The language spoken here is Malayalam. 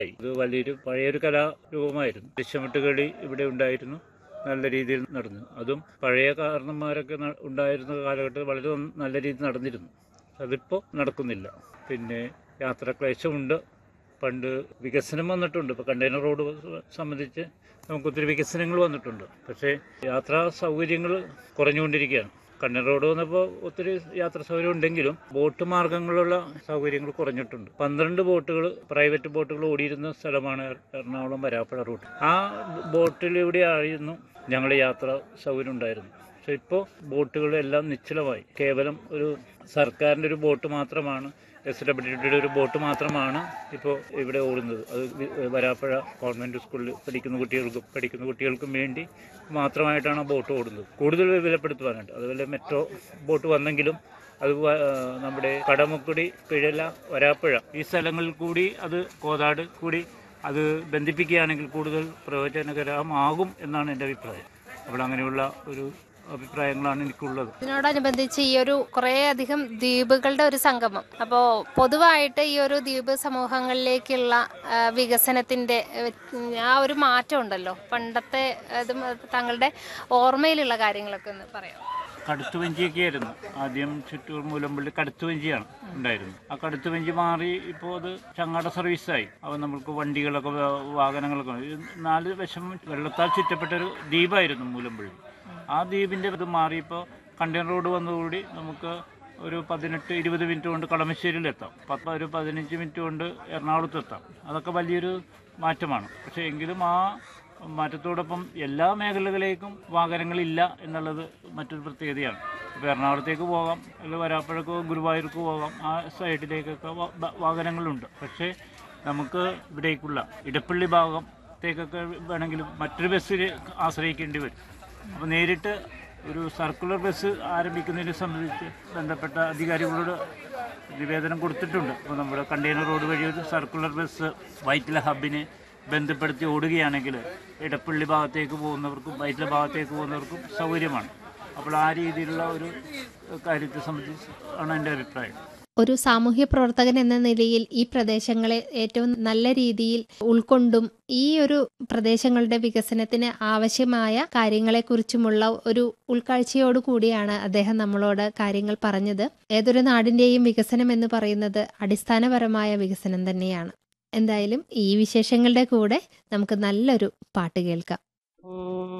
ഇത് വലിയൊരു പഴയൊരു കലാരൂപമായിരുന്നു ദൃശ്യമിട്ട് കളി ഇവിടെ ഉണ്ടായിരുന്നു നല്ല രീതിയിൽ നടന്നു അതും പഴയ കാരണന്മാരൊക്കെ ന- ഉണ്ടായിരുന്ന കാലഘട്ടത്തിൽ വളരെ ന- നല്ല രീതിയിൽ നടന്നിരുന്നു അതിപ്പോൾ നടക്കുന്നില്ല പിന്നെ യാത്രാക്ലേശമുണ്ട് പണ്ട് വികസനം വന്നിട്ടുണ്ട് ഇപ്പോൾ കണ്ടെയ്നർ റോഡ് സംബന്ധിച്ച് നമുക്ക് ഒത്തിരി വികസനങ്ങൾ വന്നിട്ടുണ്ട് പക്ഷേ യാത്രാ സൗകര്യങ്ങൾ കുറഞ്ഞുകൊണ്ടിരിക്കുകയാണ് കണ്ണൻ റോഡ് വന്നപ്പോൾ ഒത്തിരി യാത്രാ സൗകര്യം ഉണ്ടെങ്കിലും ബോട്ട് മാർഗങ്ങളുള്ള സൗകര്യങ്ങൾ കുറഞ്ഞിട്ടുണ്ട് പന്ത്രണ്ട് ബോട്ടുകൾ പ്രൈവറ്റ് ബോട്ടുകൾ ഓടിയിരുന്ന സ്ഥലമാണ് എറ- എറണാകുളം വരാപ്പുഴ റൂട്ട് ആ ബോട്ടിലൂടെ ആയിരുന്നു ഞങ്ങൾ യാത്രാ സൗകര്യം ഉണ്ടായിരുന്നു പക്ഷെ ഇപ്പോൾ ബോട്ടുകളെല്ലാം നിശ്ചലമായി കേവലം ഒരു സർക്കാരിൻ്റെ ഒരു ബോട്ട് മാത്രമാണ് എസ് ഡബ്ല്യു ഡിയുടെ ഒരു ബോട്ട് മാത്രമാണ് ഇപ്പോൾ ഇവിടെ ഓടുന്നത് അത് വി- വരാപ്പുഴ ഗവൺമെൻറ് സ്കൂളിൽ പഠിക്കുന്ന കുട്ടികൾക്കും പഠിക്കുന്ന കുട്ടികൾക്കും വേണ്ടി മാത്രമായിട്ടാണ് ആ ബോട്ട് ഓടുന്നത് കൂടുതൽ വിലപ്പെടുത്തുവാനുണ്ട് അതുപോലെ മെട്രോ ബോട്ട് വന്നെങ്കിലും അത് വ- നമ്മുടെ കടമുക്കുടി പിഴല വരാപ്പുഴ ഈ സ്ഥലങ്ങളിൽ കൂടി അത് കോതാട് കൂടി അത് ബന്ധിപ്പിക്കുകയാണെങ്കിൽ കൂടുതൽ പ്രയോജനകരമാകും എന്നാണ് എൻ്റെ അഭിപ്രായം അപ്പോൾ അങ്ങനെയുള്ള ഒരു അഭിപ്രായങ്ങളാണ് എനിക്കുള്ളത് ഇതിനോടനുബന്ധിച്ച് ഈ ഒരു കുറേ അധികം ദ്വീപുകളുടെ ഒരു സംഗമം അപ്പോൾ പൊതുവായിട്ട് ഈ ഒരു ദ്വീപ് സമൂഹങ്ങളിലേക്കുള്ള ആ, വികസനത്തിന്റെ ഏഹ്, ആ ഒരു മാറ്റം ഉണ്ടല്ലോ പണ്ടത്തെ ഇത് താങ്കളുടെ ഓർമ്മയിലുള്ള കാര്യങ്ങളൊക്കെ ഒന്ന് പറയാം കടുത്തുവഞ്ചിയൊക്കെ ആയിരുന്നു ആദ്യം ചുറ്റൂർ മൂലമ്പള്ളി കടുത്തുവഞ്ചിയാണ് ഉണ്ടായിരുന്നത് ആ കടുത്തുവഞ്ചി മാറി ഇപ്പോൾ അത് ചങ്ങാട സർവീസായി അപ്പോൾ നമുക്ക് വണ്ടികളൊക്കെ വാ- വാഹനങ്ങളൊക്കെ ഉണ്ട്. ഇത് നാല് വശം വെള്ളത്താൽ ചുറ്റപ്പെട്ട ഒരു ദ്വീപായിരുന്നു മൂലമ്പള്ളി ആ ദ്വീപിൻ്റെ ഇത് മാറിയപ്പോൾ കണ്ടെയ്നർ റോഡ് വന്നതുകൂടി നമുക്ക് ഒരു പതിനെട്ട് ഇരുപത് മിനിറ്റ് കൊണ്ട് കളമശ്ശേരിയിലെത്താം പത്ത് ഒരു പതിനഞ്ച് മിനിറ്റ് കൊണ്ട് എറണാകുളത്തെത്താം അതൊക്കെ വലിയൊരു മാറ്റമാണ് പക്ഷേ എങ്കിലും ആ മാറ്റത്തോടൊപ്പം എല്ലാ മേഖലകളിലേക്കും വാഹനങ്ങളില്ല എന്നുള്ളത് മറ്റൊരു പ്രത്യേകതയാണ് ഇപ്പോൾ എറണാകുളത്തേക്ക് പോകാം അല്ലെങ്കിൽ വരാപ്പുഴക്കോ ഗുരുവായൂർക്ക് പോകാം ആ സൈഡിലേക്കൊക്കെ വാ- ബ- വാഹനങ്ങളുണ്ട് പക്ഷേ നമുക്ക് ഇവിടേക്കുള്ള ഇടപ്പള്ളി ഭാഗത്തേക്കൊക്കെ വേണമെങ്കിലും മറ്റൊരു ബസ്സിൽ ആശ്രയിക്കേണ്ടി വരും അപ്പോൾ നേരിട്ട് ഒരു സർക്കുലർ ബസ് ആരംഭിക്കുന്നതിനെ സംബന്ധിച്ച് ബന്ധപ്പെട്ട അധികാരികളോട് നിവേദനം കൊടുത്തിട്ടുണ്ട് അപ്പോൾ നമ്മുടെ കണ്ടെയ്നർ റോഡ് വഴി ഒരു സർക്കുലർ ബസ് വൈറ്റില ഹബിനെ ബന്ധപ്പെടുത്തി ഓടുകയാണെങ്കിൽ ഇടപ്പള്ളി ഭാഗത്തേക്ക് പോകുന്നവർക്കും വൈറ്റില ഭാഗത്തേക്ക് പോകുന്നവർക്കും സൗകര്യമാണ് അപ്പോൾ ആ രീതിയിലുള്ള ഒരു കാര്യത്തെ സംബന്ധിച്ച് ആണ് എൻ്റെ അഭിപ്രായം ഒരു സാമൂഹ്യ പ്രവർത്തകൻ എന്ന നിലയിൽ ഈ പ്രദേശങ്ങളെ ഏറ്റവും നല്ല രീതിയിൽ ഉൾക്കൊണ്ടും ഈ ഒരു പ്രദേശങ്ങളുടെ വികസനത്തിന് ആവശ്യമായ കാര്യങ്ങളെക്കുറിച്ചുമുള്ള ഒരു ഉൾക്കാഴ്ചയോടു കൂടിയാണ് അദ്ദേഹം നമ്മളോട് കാര്യങ്ങൾ പറഞ്ഞത് ഏതൊരു നാടിന്റെയും വികസനം എന്ന് പറയുന്നത് അടിസ്ഥാനപരമായ വികസനം തന്നെയാണ് എന്തായാലും ഈ വിശേഷങ്ങളുടെ കൂടെ നമുക്ക് നല്ലൊരു പാട്ട് കേൾക്കാം